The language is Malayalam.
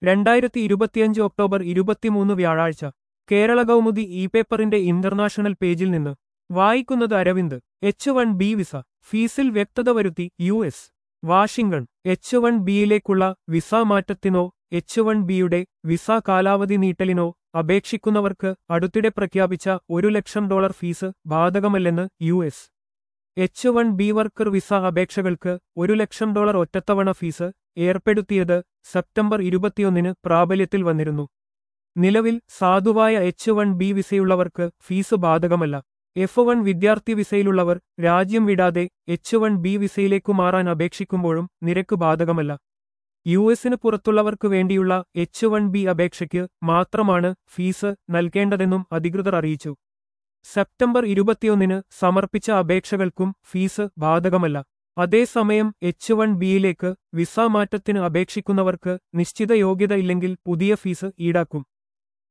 രണ്ടായിരത്തി ഇരുപത്തിയഞ്ച് ഒക്ടോബർ ഇരുപത്തിമൂന്ന് വ്യാഴാഴ്ച കേരള കൗമുദി ഇ പേപ്പറിന്റെ ഇന്റർനാഷണൽ പേജിൽ നിന്ന് വായിക്കുന്നത് Aravind H one B visa ഫീസിൽ വ്യക്തത വരുത്തി U S Washington H one ബിയിലേക്കുള്ള വിസ മാറ്റത്തിനോ എച്ച് വൺ ബിയുടെ വിസ കാലാവധി നീട്ടലിനോ അപേക്ഷിക്കുന്നവർക്ക് അടുത്തിടെ പ്രഖ്യാപിച്ച ഒരു ലക്ഷം ഡോളർ ഫീസ് ബാധകമല്ലെന്ന് U S H one B worker visa അപേക്ഷകൾക്ക് ഒരു ലക്ഷം ഡോളർ ഒറ്റത്തവണ ഫീസ് ഏർപ്പെടുത്തിയത് സെപ്റ്റംബർ ഇരുപത്തിയൊന്നിന് പ്രാബല്യത്തിൽ വന്നിരുന്നു നിലവിൽ സാധുവായ എച്ച് വൺ ബി വിസയുള്ളവർക്ക് ഫീസ് ബാധകമല്ല എഫ് വൺ വിദ്യാർത്ഥി വിസയിലുള്ളവർ രാജ്യം വിടാതെ എച്ച് വൺ ബി വിസയിലേക്കു മാറാൻ അപേക്ഷിക്കുമ്പോഴും നിരക്ക് ബാധകമല്ല യു എസിന് പുറത്തുള്ളവർക്ക് വേണ്ടിയുള്ള എച്ച് വൺ ബി അപേക്ഷയ്ക്ക് മാത്രമാണ് ഫീസ് നൽകേണ്ടതെന്നും അധികൃതർ അറിയിച്ചു സെപ്റ്റംബർ ഇരുപത്തിയൊന്നിന് സമർപ്പിച്ച അപേക്ഷകൾക്കും ഫീസ് ബാധകമല്ല അതേസമയം എച്ച് വൺ ബിയിലേക്ക് വിസ മാറ്റത്തിന് അപേക്ഷിക്കുന്നവർക്ക് നിശ്ചിത യോഗ്യത ഇല്ലെങ്കിൽ പുതിയ ഫീസ് ഈടാക്കും